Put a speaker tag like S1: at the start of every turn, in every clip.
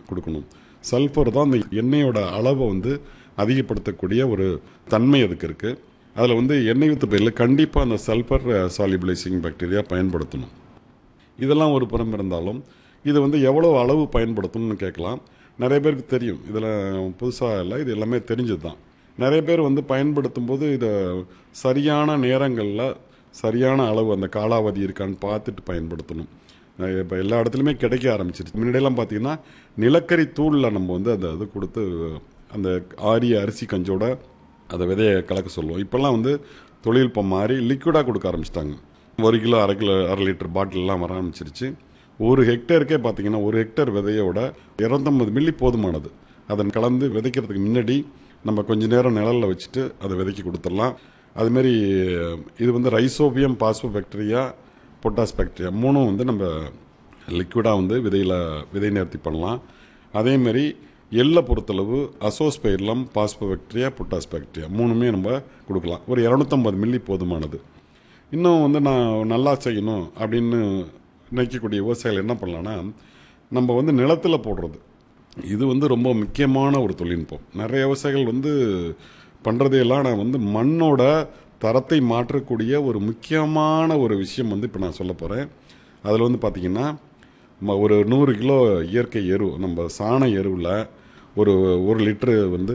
S1: கொடுக்கணும் சல்ஃபர் தான் அந்த எண்ணெயோட அளவை வந்து அதிகப்படுத்தக்கூடிய ஒரு தன்மை அதுக்கு இருக்குது அதில் வந்து எண்ணெய் வித்து பயிரில் கண்டிப்பாக அந்த சல்ஃபர் சாலிபிளைசிங் பாக்டீரியா பயன்படுத்தணும் இதெல்லாம் ஒரு புறம் இருந்தாலும் இது வந்து எவ்வளோ அளவு பயன்படுத்தணும்னு கேட்கலாம் நிறைய பேருக்கு தெரியும் இதில் புதுசாக இல்லை இது எல்லாமே தெரிஞ்சது தான் நிறைய பேர் வந்து பயன்படுத்தும் போது இதை சரியான நேரங்களில் சரியான அளவு அந்த காலாவதி இருக்கான்னு பார்த்துட்டு பயன்படுத்தணும் இப்போ எல்லா இடத்துலையுமே கிடைக்க ஆரம்பிச்சிருச்சு முன்னாடியெல்லாம் பார்த்தீங்கன்னா நிலக்கரி தூளில் நம்ம வந்து அந்த இது கொடுத்து அந்த ஆரிய அரிசி கஞ்சோட அதை விதையை கலக்க சொல்லுவோம் இப்போல்லாம் வந்து தொழில்நுட்பம் மாறி லிக்விடாக கொடுக்க ஆரம்பிச்சிட்டாங்க ஒரு கிலோ அரை கிலோ அரை லிட்டர் பாட்டிலெலாம் வர ஆரம்பிச்சிருச்சு ஒரு ஹெக்டேருக்கே பார்த்தீங்கன்னா ஒரு ஹெக்டேர் விதையோட இரநூத்தம்பது மில்லி போதுமானது அதன் கலந்து விதைக்கிறதுக்கு முன்னாடி நம்ம கொஞ்ச நேரம் நிழலில் வச்சுட்டு அதை விதைக்கி கொடுத்துடலாம் அதுமாரி இது வந்து rhizobium phospho bacteria potash bacteria மூணும் வந்து நம்ம லிக்விடாக வந்து விதையில் விதை நேர்த்தி பண்ணலாம் அதேமாரி எள்ளை பொறுத்தளவு அசோஸ்பைர்லம் பாஸ்போபாக்டீரியா பொட்டாஸ் பாக்டீரியா மூணுமே நம்ம கொடுக்கலாம் ஒரு இரநூத்தம்பது மில்லி போதுமானது இன்னும் வந்து நான் நல்லா செய்யணும் அப்படின்னு நினைக்கக்கூடிய விவசாயிகள் என்ன பண்ணலான்னா நம்ம வந்து நிலத்தில் போடுறது இது வந்து ரொம்ப முக்கியமான ஒரு தொழில்நுட்பம் நிறைய விவசாயிகள் வந்து பண்ணுறதையெல்லாம் நான் வந்து மண்ணோட தரத்தை மாற்றக்கூடிய ஒரு முக்கியமான ஒரு விஷயம் வந்து இப்போ நான் சொல்ல போகிறேன் அதில் வந்து பார்த்திங்கன்னா ம- ஒரு நூறு கிலோ இயற்கை எரு நம்ம சாண எருவில் ஒரு ஒரு லிட்ரு வந்து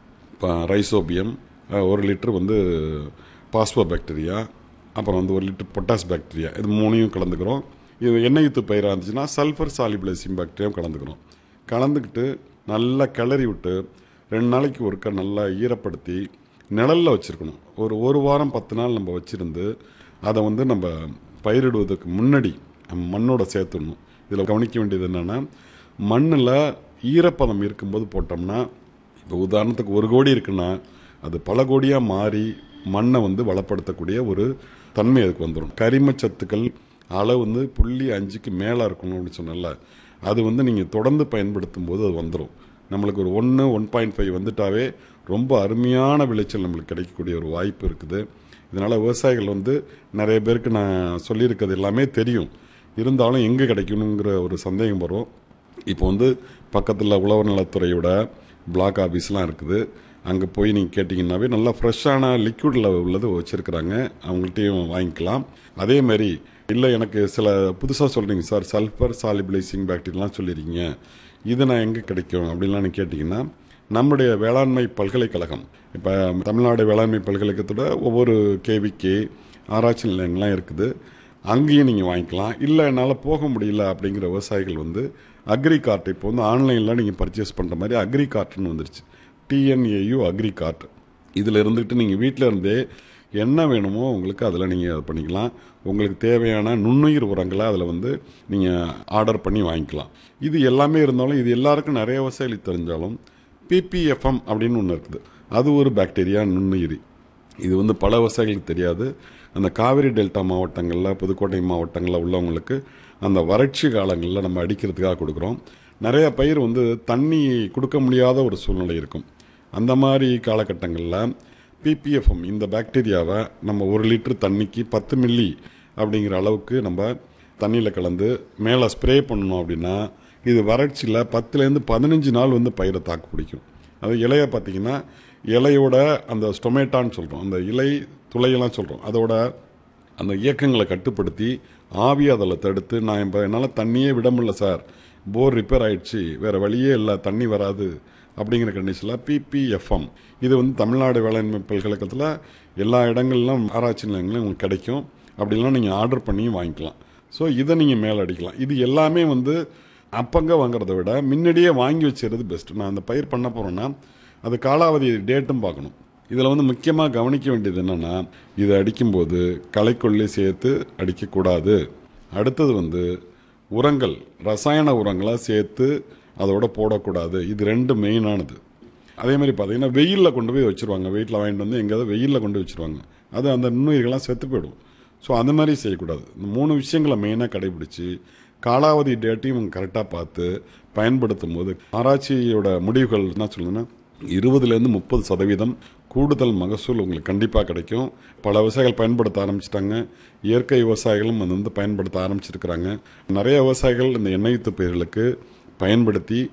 S1: ப- ரைசோபியம் அஹ், ஒரு லிட்ரு வந்து பாஸ்போ பாக்டீரியா அப்புறம் வந்து ஒரு லிட்டர் பொட்டாஸ் பாக்டீரியா இது மூணையும் கலந்துக்கிறோம் இது எண்ணெய் வித்து பயிராக இருந்துச்சுன்னா சல்ஃபர் சாலிபிளைசிங் பாக்டீரியாவும் கலந்துக்கிறோம் கலந்துக்கிட்டு நல்லா கிளறி விட்டு ரெண்டு நாளைக்கு ஒருக்கா நல்லா ஈரப்படுத்தி நிழலில் வச்சுருக்கணும் ஒரு ஒரு வாரம் பத்து நாள் நம்ம வச்சுருந்து அதை வந்து நம்ம பயிரிடுவதற்கு முன்னாடி நம்ம மண்ணோட சேர்த்துடணும் இதில் கவனிக்க வேண்டியது என்னென்னா மண்ணில் ஈரப்பதம் இருக்கும்போது போட்டோம்னா இப்போ உதாரணத்துக்கு ஒரு கோடி இருக்குன்னா அது பல கோடியாக மாறி மண்ணை வந்து வளப்படுத்தக்கூடிய ஒரு தன்மை அதுக்கு வந்துடும் கரிம சத்துக்கள் அளவு வந்து புள்ளி அஞ்சுக்கு மேலே இருக்கணும் அப்படின்னு சொன்னல அது வந்து நீங்கள் தொடர்ந்து பயன்படுத்தும் போது அது வந்துடும் நம்மளுக்கு ஒரு ஒன்று ஒன் பாயிண்ட் ஃபைவ் வந்துட்டாவே ரொம்ப அருமையான விளைச்சல் நம்மளுக்கு கிடைக்கக்கூடிய ஒரு வாய்ப்பு இருக்குது இதனால் விவசாயிகள் வந்து நிறைய பேருக்கு நான் சொல்லியிருக்கிறது எல்லாமே தெரியும் இருந்தாலும் எங்கே கிடைக்கணுங்கிற ஒரு சந்தேகம் வரும் இப்போ வந்து பக்கத்தில் உழவர் நலத்துறையோட பிளாக் ஆஃபீஸ்லாம் இருக்குது அங்கே போய் நீங்கள் கேட்டிங்கன்னாவே நல்லா ஃப்ரெஷ்ஷான லிக்விடில் உள்ளது வச்சுருக்குறாங்க அவங்கள்ட்டையும் வாங்கிக்கலாம் அதே மாதிரி இல்லை எனக்கு சில புதுசாக சொல்கிறீங்க சார் சல்ஃபர் சாலிபிளைசிங் பாக்டீரியெலாம் சொல்லிடுறீங்க இது நான் எங்கே கிடைக்கும் அப்படின்லாம் நீங்க கேட்டிங்கன்னா நம்முடைய வேளாண்மை பல்கலைக்கழகம் இப்போ தமிழ்நாடு வேளாண்மை பல்கலைக்கழகத்தோட ஒவ்வொரு கேவிக்கு ஆராய்ச்சி நிலையங்கள்லாம் இருக்குது அங்கேயும் நீங்கள் வாங்கிக்கலாம் இல்லை என்னால் போக முடியல அப்படிங்கிற விவசாயிகள் வந்து அக்ரி கார்ட் இப்போ வந்து ஆன்லைனில் நீங்கள் பர்ச்சேஸ் பண்ணுற மாதிரி அக்ரி கார்ட்னு வந்துருச்சு டிஎன்ஏயு அக்ரி கார்ட் இதில் இருந்துட்டு நீங்கள் வீட்டில் இருந்தே என்ன வேணுமோ உங்களுக்கு அதில் நீங்கள் அது பண்ணிக்கலாம் உங்களுக்கு தேவையான நுண்ணுயிர் உரங்களை அதில் வந்து நீங்கள் ஆர்டர் பண்ணி வாங்கிக்கலாம் இது எல்லாமே இருந்தாலும் இது எல்லாருக்கும் நிறைய விவசாயிகளுக்கு தெரிஞ்சாலும் பிபிஎஃப்எம் அப்படின்னு ஒன்று இருக்குது அது ஒரு பாக்டீரியா நுண்ணுயிரி இது வந்து பல விவசாயிகளுக்கு தெரியாது அந்த காவிரி டெல்டா மாவட்டங்களில் புதுக்கோட்டை மாவட்டங்களில் உள்ளவங்களுக்கு அந்த வறட்சி காலங்களில் நம்ம அடிக்கிறதுக்காக கொடுக்குறோம் நிறைய பயிர் வந்து தண்ணி கொடுக்க முடியாத ஒரு சூழ்நிலை இருக்கும் அந்த மாதிரி காலகட்டங்களில் பிபிஎஃப்எம் இந்த பாக்டீரியாவை நம்ம ஒரு லிட்டர் தண்ணிக்கு பத்து மில்லி அப்படிங்கிற அளவுக்கு நம்ம தண்ணியில் கலந்து மேலே ஸ்ப்ரே பண்ணணும் அப்படின்னா இது வறட்சியில் பத்துலேருந்து பதினஞ்சு நாள் வந்து பயிரை தாக்கு பிடிக்கும் அது இலையை பார்த்தீங்கன்னா இலையோட அந்த ஸ்டொமேட்டான்னு சொல்கிறோம் அந்த இலை துளையெல்லாம் சொல்கிறோம் அதோட அந்த இயக்கங்களை கட்டுப்படுத்தி ஆவி அதில் தடுத்து நான் இப்போ என்னால் தண்ணியே விட முடியல சார் போர் ரிப்பேர் ஆயிடுச்சு வேறு வழியே இல்லை தண்ணி வராது அப்படிங்கிற கண்டிஷனில் பிபிஎஃப்எம் இது வந்து தமிழ்நாடு வேளாண்மை பல்கலைக்கழகத்தில் எல்லா இடங்கள்லாம் ஆராய்ச்சி நிலையங்களும் உங்களுக்கு கிடைக்கும் அப்படிலாம் நீங்கள் ஆர்டர் பண்ணியும் வாங்கிக்கலாம் ஸோ இதை நீங்கள் மேலே அடிக்கலாம் இது எல்லாமே வந்து அப்பங்க வாங்குறத விட முன்னாடியே வாங்கி வச்சுறது பெஸ்ட் நான் அந்த பயிர் பண்ண போகிறேன்னா அது காலாவதி டேட்டும் பார்க்கணும் இதில் வந்து முக்கியமாக கவனிக்க வேண்டியது என்னென்னா இதை அடிக்கும்போது களைக்கொல்லி சேர்த்து அடிக்கக்கூடாது அடுத்தது வந்து உரங்கள் ரசாயன உரங்களை சேர்த்து அதோட போடக்கூடாது இது ரெண்டு மெயினானது அதே மாதிரி பார்த்தீங்கன்னா வெயிலில் கொண்டு போய் வச்சுருவாங்க வீட்டில் வாங்கிட்டு வந்து எங்கேயாவது வெயிலில் கொண்டு போய் வச்சுருவாங்க அது அந்த நுண்ணுயிர்கள்லாம் செத்து போயிடும் ஸோ அந்த மாதிரி செய்யக்கூடாது இந்த மூணு விஷயங்களை மெயினாக கடைபிடிச்சு காலாவதி டேட்டையும் கரெக்டாக பார்த்து பயன்படுத்தும் போது ஆராய்ச்சியோட முடிவுகள் என்ன சொல்லுங்கன்னா இருபதுலேருந்து முப்பது சதவீதம் கூடுதல் மகசூல் உங்களுக்கு கண்டிப்பாக கிடைக்கும் பல விவசாயிகள் பயன்படுத்த ஆரம்பிச்சிட்டாங்க இயற்கை விவசாயிகளும் அது வந்து பயன்படுத்த ஆரம்பிச்சிருக்கிறாங்க நிறைய விவசாயிகள் இந்த எண்ணெய் வித்து பயிர்களுக்கு பயன்படுத்தி